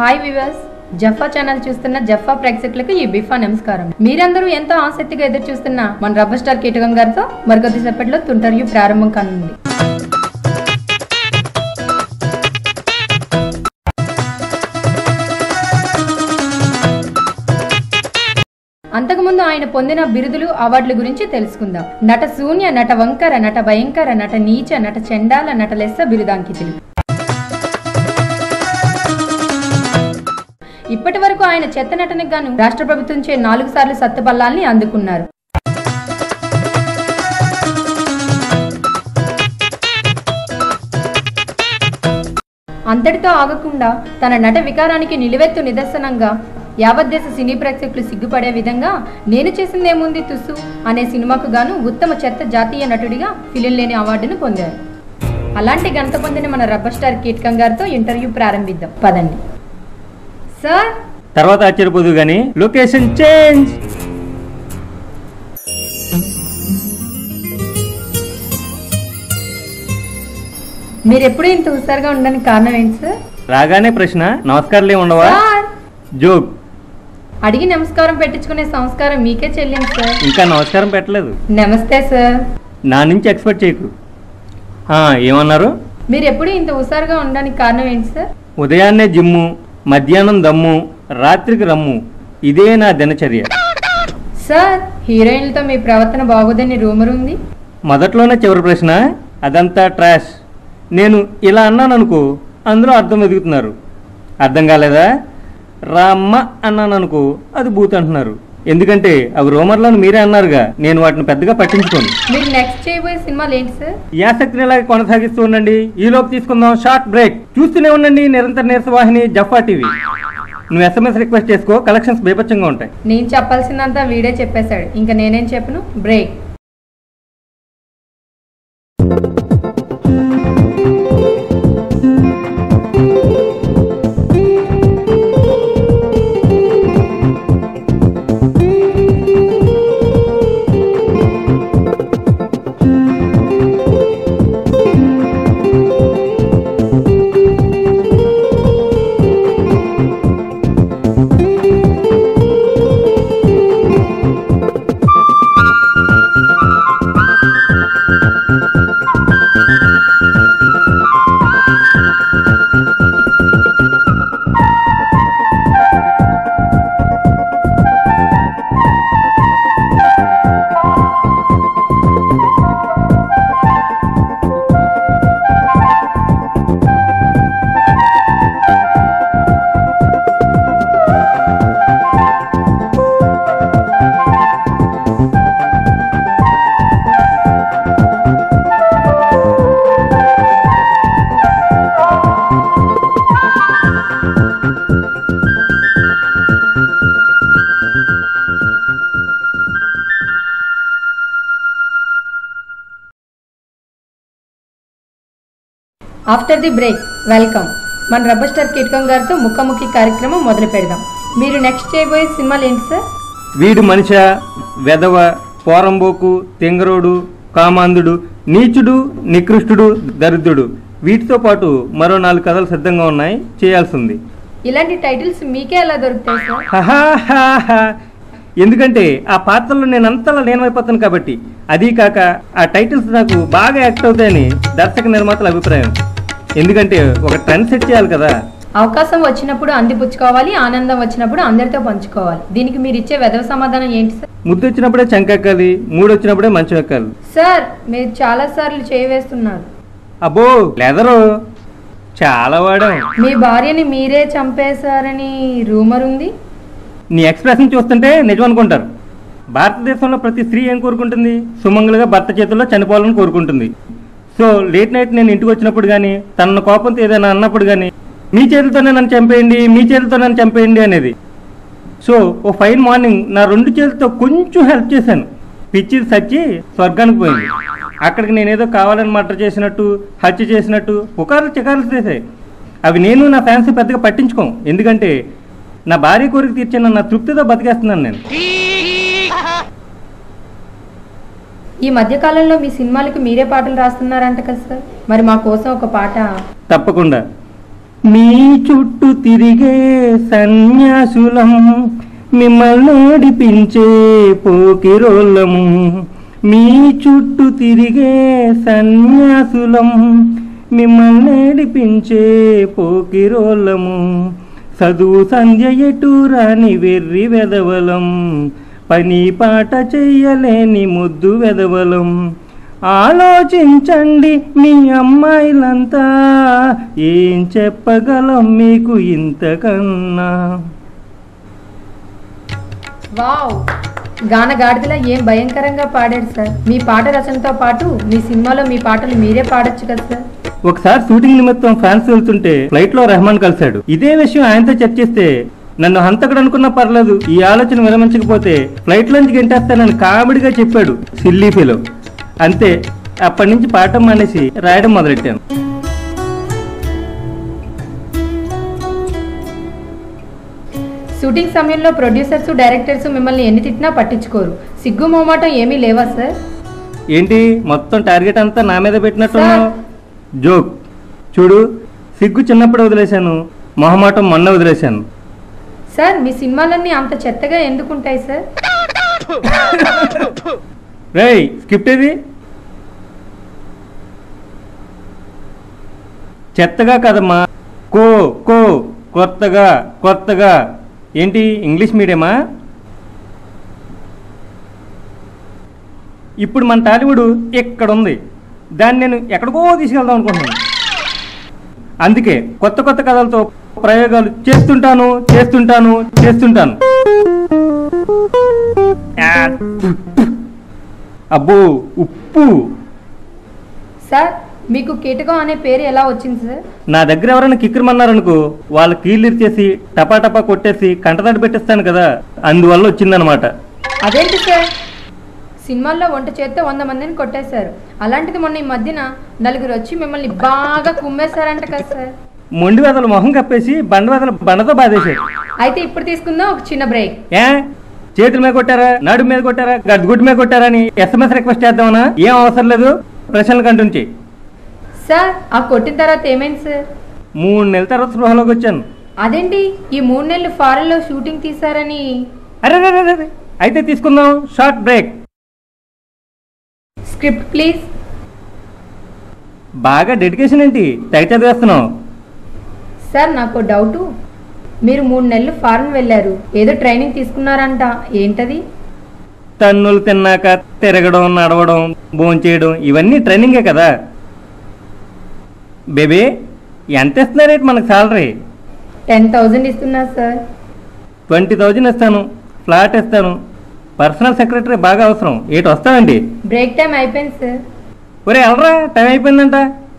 Hi viewers జఫా channel చూస్తున్న జఫా ప్రేక్షకులకు ఈ బిఫా నమస్కారం మీరందరూ ఎంతో ఆసక్తిగా ఎదురు చూస్తున్న మన రబ్బర్ స్టార్ కీటకం గారితో మరికొద్ది సేపట్లో తుంటర్యూ ప్రారంభం కానుంది అంతకుముందు ఆయన పొందిన బిరుదులు అవార్డుల గురించి తెలుసుకుందాం నట శూన్య నట వంకర నట భయంకర నట నీచ నట చండాల నట లెస్స బిరుదాంకితులు ఇప్పటి వరకు ఆయన చెత్త నటనకు గాను రాష్ట్ర ప్రభుత్వంచే నాలుగు సార్లు సత్తుబల్లాల్ని అందుకున్నారు అంతటితో ఆగకుండా తన నట వికారానికి నిలువెత్తు నిదర్శనంగా యావత్ దేశ సినీ ప్రేక్షకులు సిగ్గుపడే విధంగా నేను చేసిందేముంది తుస్సు అనే సినిమాకు గాను ఉత్తమ చెత్త జాతీయ నటుడిగా ఫిలిం లేని అవార్డును పొందారు అలాంటి ఘనత పొందిన మన రబ్బర్ స్టార్ కీటకం గారితో ఇంటర్వ్యూ ప్రారంభిద్దాం పదండి సార్ తర్వాత ఆశ్చర్యపోదు కానీ లొకేషన్ చేంజ్ మీరు ఎప్పుడు ఇంత హుషారుగా ఉండడానికి కారణం ఏంటి సార్ రాగానే ప్రశ్న నమస్కారాలు ఏమి ఉండవా సార్ జోక్ అడిగి నమస్కారం పెట్టించుకునే సంస్కారం మీకే చెల్లింది సార్ ఇంకా నమస్కారం పెట్టలేదు నమస్తే సార్ నా నుంచి ఎక్స్పెక్ట్ చేయకు ఆ, ఏమన్నారు మీరు ఎప్పుడు ఇంత హుషారుగా ఉండడానికి కారణం ఏంటి సార్ ఉదయాన్నే జిమ్ము మధ్యాహ్నం దమ్ము రాత్రికి రమ్ము ఇదే నా దినచర్య సార్ హీరోయిన్లతో మీ ప్రవర్తన బాగోదని రూమర్ ఉంది మొదట్లోనే చివరి ప్రశ్న అదంతా ట్రాష్ నేను ఇలా అన్నాను అనుకో అందులో అర్థం వెతుకుతున్నారు అర్థం కాలేదా రామ్మ అన్నాను అనుకో అది బూత్ అంటున్నారు ఎందుకంటే అవి రోమర్లను మీరే అన్నారుగా నేను వాటిని పెద్దగా పట్టించుకోను మీరు నెక్స్ట్ చేయబోయే సినిమాలు ఏంటి సార్ ఈ ఆసక్తిని ఇలాగే కొనసాగిస్తూ ఉండండి ఈలోపు తీసుకుందాం షార్ట్ బ్రేక్ చూస్తూనే ఉండండి నిరంతర నీరసవాహిని జఫా టీవీ నువ్వు ఎస్ఎంఎస్ రిక్వెస్ట్ చేసుకో కలెక్షన్స్ బీభత్సంగా ఉంటాయి నేను చెప్పాల్సిందంతా వీడే చెప్పేశాడు ఇంకా నేనేం చెప్పను break after the break welcome మన రబ్బర్ స్టార్ కీటకం గారితో ముఖాముఖి కార్యక్రమం మొదలు పెడదాం మీరు నెక్స్ట్ చేయబోయే సినిమాలు ఏంటి సార్ వీడు మనిష వెధవ పోరంబోకు తెంగరోడు కామాంధుడు నీచుడు నికృష్టుడు దరిద్రుడు వీటితో పాటు మరో నాలుగు కథలు సిద్ధంగా ఉన్నాయి చేయాల్సింది ఇలాంటి టైటిల్స్ మీకే ఎలా దొరుకుతాయి సార్ హహాహాహా. ఎందుకంటే ఆ పాత్రలో నేను అంతలా లీనమైపోతాను కాబట్టి అదీ కాక ఆ టైటిల్స్ నాకు బాగా యాక్ట్ అవుతాయని దర్శక నిర్మాతల అభిప్రాయం ఎందుకంటే ఒక ట్రెండ్ సెట్ చేయాలి కదా అవకాశం వచ్చినప్పుడు అందిపుచ్చుకోవాలి ఆనందం వచ్చినప్పుడు అందరితో పంచుకోవాలి దీనికి మీరు ఇచ్చే వెదవ సమాధానం ఏంటి సార్ ముద్దు వచ్చినప్పుడే చంకెక్కాలి మూడు వచ్చినప్పుడే మంచం ఎక్కాలి సార్ మీరు చాలా సార్లు చేయవేస్తున్నారు అబ్బో లెదరు చాలా వాడాం మీ భార్యని మీరే చంపేశారని రూమర్ ఉంది నీ ఎక్స్ప్రెషన్ చూస్తుంటే నిజం అనుకుంటారు భారతదేశంలో ప్రతి స్త్రీ ఏం కోరుకుంటుంది సుమంగలుగా భర్త చేతుల్లో చనిపోవాలని కోరుకుంటుంది సో లేట్ నైట్ నేను ఇంటికి వచ్చినప్పుడు కానీ తన కోపంతో ఏదైనా అన్నప్పుడు కానీ మీ చేతులతోనే నన్ను చంపేయండి మీ చేతులతో నన్ను చంపేయండి అనేది సో ఓ ఫైన్ మార్నింగ్ నా రెండు చేతులతో కొంచెం హెల్ప్ చేశాను పిచ్చి సచ్చి స్వర్గానికి పోయింది అక్కడికి నేనేదో కావాలని మర్డర్ చేసినట్టు హత్య చేసినట్టు పుకార్లు చికార్లు చేశాయి అవి నేను నా ఫ్యాన్స్ పెద్దగా పట్టించుకోం ఎందుకంటే నా భార్య కోరిక తీర్చిన నా తృప్తితో బతికేస్తున్నాను నేను ఈ మధ్య కాలంలో మీ సినిమాలకి మీరే పాటలు రాస్తున్నారంట కదా సార్ మరి మా కోసం ఒక పాట తప్పకుండా మీ చుట్టూ తిరిగే సన్యాసులం మిమ్మల్ని నడిపించే పోకిరోళ్ళము మీ చుట్టూ తిరిగే సన్యాసులం మిమ్మల్ని నడిపించే పోకిరోళ్ళము చదువు సంధ్య ఎటు రాని వెర్రి వెదవలం పని పాట చెయ్యలేని ముద్దు వెదవలం ఆలోచించండి మీ అమ్మాయిలంతా ఏం చెప్పగలం మీకు ఇంతకన్నా వావ్ గాన గాడిదలా ఏం భయంకరంగా పాడారు సార్ మీ పాట రచనతో పాటు మీ సినిమాలో మీ పాటలు మీరే పాడొచ్చు కదా సార్ ఒకసారి షూటింగ్ నిమిత్తం ఫ్రాన్స్ వెళ్తుంటే ఫ్లైట్ లో రెహమాన్ కలిశాడు ఇదే విషయం ఆయనతో చర్చిస్తే నన్ను హంతకుడు అనుకున్నా పర్లేదు ఈ ఆలోచన విరమించకపోతే ఫ్లైట్ లోంచి గెంటేస్తానని కామెడీగా చెప్పాడు సిల్లీ ఫీలో అంతే అప్పటి నుంచి పాఠం మానేసి రాయడం మొదలెట్టాను షూటింగ్ సమయంలో ప్రొడ్యూసర్స్ డైరెక్టర్స్ మిమ్మల్ని ఎన్ని తిట్టినా పట్టించుకోరు సిగ్గు మొహమాటం ఏమీ లేవా సార్ ఏంటి మొత్తం టార్గెట్ అంతా నా మీద పెట్టినట్టున్నావు జోక్ చూడు సిగ్గు చిన్నప్పుడు వదిలేశాను మొహమాటం మొన్న వదిలేశాను సార్ మీ సినిమాలన్నీ అంత చెత్తగా ఎందుకుంటాయి సార్ రేయ్ స్క్రిప్ట్ ఏది చెత్తగా కదమ్మా కో కో కొత్తగా కొత్తగా ఏంటి ఇంగ్లీష్ మీడియమా ఇప్పుడు మన టాలీవుడ్ ఇక్కడ ఉంది దాన్ని నేను ఎక్కడికో తీసుకెళ్దాం అనుకుంటున్నాను అందుకే కొత్త కొత్త కథలతో ప్రయోగాలు చేస్తుంటాను చేస్తుంటాను చేస్తుంటాను ఆ, అబ్బో ఉప్పు సార్ మీకు కీటకం అనే పేరు ఎలా వచ్చింది సార్ నా దగ్గర ఎవరైనా కిక్కిరమన్నారనుకో వాళ్ళ కీళ్ళు ఇచ్చేసి టపా టపా కొట్టేసి కంటతడి పెట్టేస్తాను కదా అందువల్ల వచ్చిందనమాట అదేంటి సార్ సినిమాల్లో వంట చేస్తే వంద మందిని కొట్టేశారు అలాంటిది మొన్న ఈ మధ్యన నలుగురు వచ్చి మిమ్మల్ని బాగా కుమ్మేశారంట కదా సార్ మొండి వెదల మొహం కప్పేసి బండ వెదల బండతో బాధేశారు అయితే ఇప్పుడు తీసుకుందాం ఒక చిన్న బ్రేక్ ఏ చేతుల మీద కొట్టారా నడు మీద కొట్టారా గడ్గుడ్డు మీద కొట్టారా అని ఎస్ఎంఎస్ రిక్వెస్ట్ చేద్దామనా ఏం అవసరం లేదు ప్రశ్నలు కంటుంచి సార్ ఆ కొట్టిన తర్వాత ఏమైంది సార్ మూడు నెలల తర్వాత స్పృహలోకి వచ్చాను అదేంటి ఈ మూడు నెలలు ఫారెన్ లో షూటింగ్ తీసారని అరే రే, రే, రే. అయితే తీసుకుందాం షార్ట్ బ్రేక్ స్క్రిప్ట్ ప్లీజ్ బాగా డెడికేషన్ ఏంటి తెగ చదివేస్తున్నావు సార్ నాకు డౌటు మీరు మూడు నెలలు ఫారెన్ వెళ్ళారు ఏదో ట్రైనింగ్ తీసుకున్నారంట ఏంటది తన్నులు తిన్నాక తిరగడం నడవడం భోంచేయడం ఇవన్నీ ట్రైనింగే కదా బేబీ ఎంత ఇస్తున్నారేంటి మనకు సాలరీ టెన్ థౌజండ్ ఇస్తున్నా సార్ ట్వంటీ థౌజండ్ ఇస్తాను ఫ్లాట్ ఇస్తాను పర్సనల్ సెక్రటరీ బాగా అవసరం ఏటి వస్తానండి బ్రేక్ టైం అయిపోయింది సార్ ఒరే వెళ్ళరా టైం అయిపోయిందంట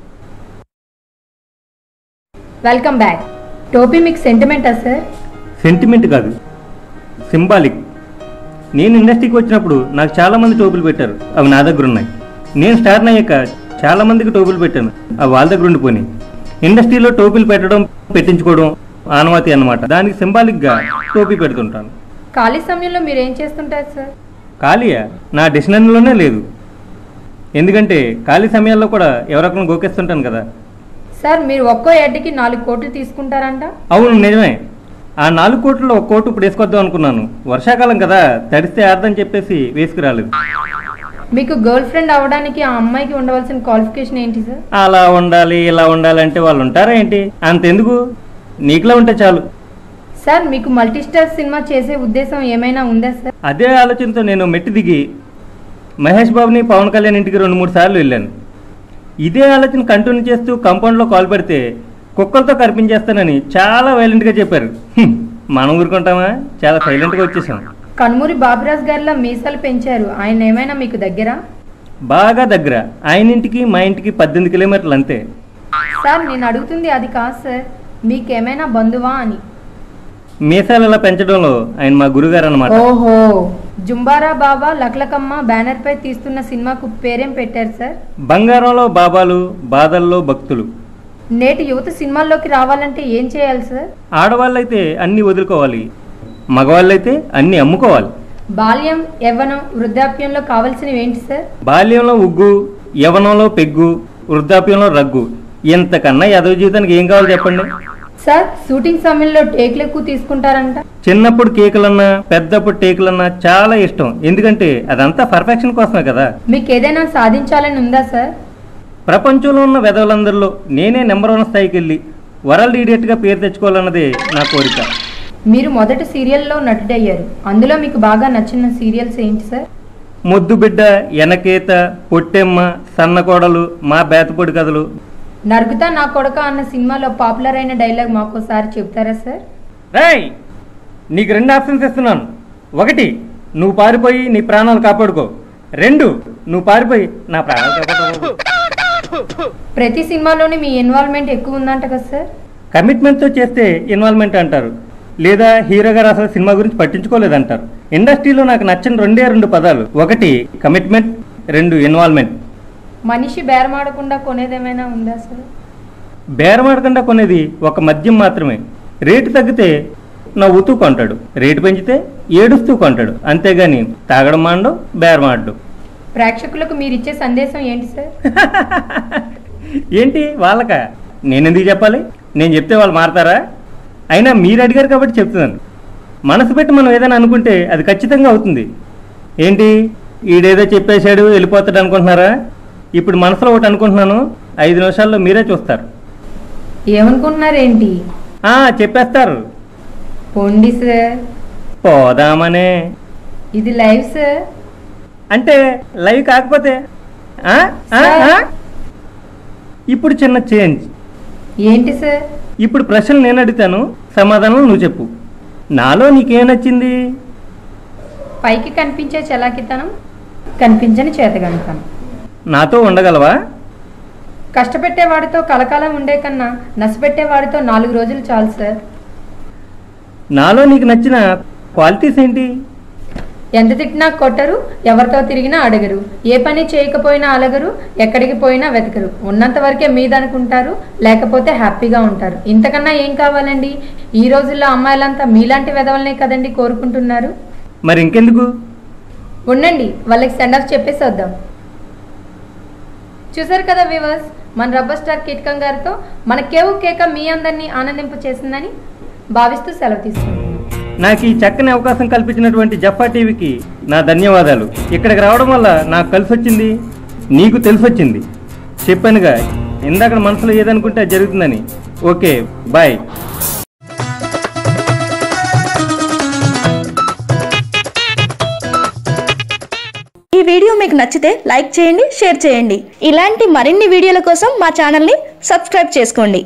వెల్కమ్ బ్యాక్ టోపీ మీకు సెంటిమెంటా సార్ సెంటిమెంట్ కాదు సింబాలిక్ నేను ఇండస్ట్రీకి వచ్చినప్పుడు నాకు చాలా మంది టోపులు పెట్టారు అవి నా దగ్గర ఉన్నాయి నేను స్టార్ట్ అయ్యాక చాలా మందికి టోపులు పెట్టాను అవి వాళ్ళ దగ్గర ఉండిపోయినాయి ఇండస్ట్రీలో టోపీలు పెట్టడం పెట్టించుకోవడం ఆనవాతి అన్నమాట దానికి సింబాలిక్గా టోపీ పెడుతుంటాను ఖాళీ సమయంలో మీరు ఏం చేస్తుంటారు సార్ ఖాళీయా నా డిక్షనరీలోనే లేదు ఎందుకంటే ఖాళీ సమయాల్లో కూడా ఎవరొకరిని గోకేస్తుంటాను కదా సార్ మీరు ఒక్కో ఎడ్డకి నాలుగు కోట్లు తీసుకుంటారంట అవును నిజమే ఆ నాలుగు కోట్లలో ఒక కోటు ఇప్పుడు వేసుకొద్దాం అనుకున్నాను వర్షాకాలం కదా తడిస్తే ఆడదని చెప్పేసి వేసుకురాలేదు మీకు గర్ల్ ఫ్రెండ్ అవ్వడానికి ఆ అమ్మాయికి ఉండవలసిన క్వాలిఫికేషన్ ఏంటి సార్ అలా ఉండాలి ఇలా ఉండాలి అంటే వాళ్ళు ఉంటారా ఏంటి అంతెందుకు నీకులా ఉంటే చాలు సార్ మీకు మల్టీ స్టార్ సినిమా చేసే ఉద్దేశం ఏమైనా ఉందా సార్ అదే ఆలోచనతో నేను మెట్టి దిగి మహేష్ బాబుని పవన్ కళ్యాణ్ ఇంటికి రెండు మూడు సార్లు వెళ్ళాను ఇదే ఆలోచన కంటిన్యూ చేస్తూ కాంపౌండ్లో కాల్ పెడితే కుక్కలతో కనిపించేస్తానని చాలా వైలెంట్గా చెప్పారు హ్మ్, మనం ఊరుకుంటామా చాలా సైలెంట్గా వచ్చేసాం కనుమూరి బాబురాజ్ గారిలా మీసాలు పెంచారు ఆయన ఏమైనా మీకు దగ్గర బాగా దగ్గర ఆయన ఇంటికి మా ఇంటికి పద్దెనిమిది కిలోమీటర్లు అంతే సార్ నేను అడుగుతుంది అది కాదు సార్ మీకేమైనా బంధువా అని మీసాలు అలా పెంచడంలో ఆయన మా గురుగారు అనమాట ఓహో జుంబారా బాబా లక్లకమ్మ బ్యానర్ పై తీస్తున్న సినిమాకు పేరేం పెట్టారు సార్ బంగారంలో బాబాలు బాధల్లో భక్తులు నేటి యువత సినిమాల్లోకి రావాలంటే ఏం చేయాలి సార్ ఆడవాళ్ళైతే అన్ని వదులుకోవాలి మగవాళ్ళైతే అన్ని అమ్ముకోవాలి బాల్యం యవ్వనం వృద్ధాప్యంలో కావాల్సినవి ఏంటి సార్ బాల్యంలో ఉగ్గు యవనంలో పెగ్గు వృద్ధాప్యంలో రగ్గు ఇంతకన్నా యదవ జీవితానికి ఏం కావాలి చెప్పండి సార్ షూటింగ్ సమయంలో టేక్లు ఎక్కువ తీసుకుంటారంట చిన్నప్పుడు కేకులన్నా పెద్దప్పుడు టేకులన్నా చాలా ఇష్టం ఎందుకంటే అదంతా పర్ఫెక్షన్ కోసమే కదా మీకు ఏదైనా సాధించాలని ఉందా సార్ ప్రపంచంలో ఉన్న వెధవలందరిలో నేనే నెంబర్ వన్ స్థాయికి వెళ్ళి వరల్డ్ ఈడియట్గా పేరు తెచ్చుకోవాలన్నదే నా కోరిక మీరు మొదటి సీరియల్లో నటుడయ్యారు అందులో మీకు బాగా నచ్చిన సీరియల్స్ ఏంటి సార్ ముద్దు బిడ్డ ఎనకేత పొట్టెమ్మ సన్నకోడలు మా బేతపొడి కథలు నరుగుతా నా కొడక అన్న సినిమాలో పాపులర్ అయిన డైలాగ్ మాకోసారి చెప్తారా సార్ రేయ్ నీకు రెండు ఆప్షన్స్ ఇస్తున్నాను ఒకటి నువ్వు పారిపోయి నీ ప్రాణాలు కాపాడుకో రెండు నువ్వు పారిపోయి నా ప్రాణాలు కాపాడుకో ప్రతి సినిమాలోని మీ ఇన్వాల్వ్మెంట్ ఎక్కువ ఉందంట కదా సార్ కమిట్మెంట్తో చేస్తే ఇన్వాల్వ్మెంట్ అంటారు లేదా హీరో గారు అసలు సినిమా గురించి పట్టించుకోలేదంటారు ఇండస్ట్రీలో నాకు నచ్చిన రెండే రెండు పదాలు ఒకటి కమిట్మెంట్ రెండు ఇన్వాల్వ్మెంట్ మనిషి బేరమాడకుండా కొనేదేమైనా ఉందా సార్ బేరమాడకుండా కొనేది ఒక మద్యం మాత్రమే రేటు తగ్గితే నవ్వుతూ కొంటాడు రేటు పెంచితే ఏడుస్తూ కొంటాడు అంతేగాని తాగడం మాండు బేరమాడు ప్రేక్షకులకు మీరు ఇచ్చే సందేశం ఏంటి సార్ ఏంటి వాళ్ళక నేనెందుకు చెప్పాలి నేను చెప్తే వాళ్ళు మారతారా అయినా మీరు అడిగారు కాబట్టి చెప్తున్నాను మనసు పెట్టి మనం ఏదైనా అనుకుంటే అది ఖచ్చితంగా అవుతుంది ఏంటి ఈడేదో చెప్పేశాడు వెళ్ళిపోతాడు అనుకుంటున్నారా ఇప్పుడు మనసులో ఒకటి అనుకుంటున్నాను ఐదు నిమిషాల్లో మీరే చూస్తారు ఏమనుకుంటున్నారేంటి ఆ చెప్పేస్తారు పోండి సార్ పోదామనే ఇది లైవ్ సార్ అంటే లైవ్ కాకపోతే ఆ? ఆ? ఆ? ఇప్పుడు చిన్న చేంజ్ ఏంటి సార్ ఇప్పుడు ప్రశ్నలు నేను అడుగుతాను సమాధానం నువ్వు చెప్పు నాలో నీకేం నచ్చింది పైకి కనిపించే చలాకితనం కనిపించని చేతగంతనం నాతో ఉండగలవా కష్టపెట్టేవాడితో కలకాలం ఉండే కన్నా నష్టపెట్టేవాడితో నాలుగు రోజులు చాలు సార్ నాలో నీకు నచ్చిన క్వాలిటీస్ ఏంటి ఎంత తిట్టినా కొట్టరు ఎవరితో తిరిగినా అడగరు ఏ పని చేయకపోయినా అలగరు ఎక్కడికి పోయినా వెతకరు ఉన్నంత వరకే మీదనుకుంటారు లేకపోతే హ్యాపీగా ఉంటారు ఇంతకన్నా ఏం కావాలండి ఈ రోజుల్లో అమ్మాయిలంతా మీలాంటి వెదవలనే కదండి కోరుకుంటున్నారు మరి ఇంకెందుకు ఉండండి వాళ్ళకి సెండ్ ఆఫ్ చెప్పేసి వద్దాం చూసారు కదా వివర్స్ మన రబ్బర్ స్టార్ కిట్కం గారితో మన కేవు కేక మీ అందరినీ ఆనందింప చేసిందని భావిస్తూ సెలవు తీసుకుంటున్నాం నాకు ఈ చక్కని అవకాశం కల్పించినటువంటి జఫా టీవీకి నా ధన్యవాదాలు ఇక్కడికి రావడం వల్ల నాకు కలిసి వచ్చింది నీకు తెలిసి వచ్చింది చెప్పానుగా ఇందాక మనసులో ఏదనుకుంటే అది జరుగుతుందని ఓకే బాయ్ ఈ వీడియో మీకు నచ్చితే లైక్ చేయండి షేర్ చేయండి ఇలాంటి మరిన్ని వీడియోల కోసం మా ఛానల్ని సబ్స్క్రైబ్ చేసుకోండి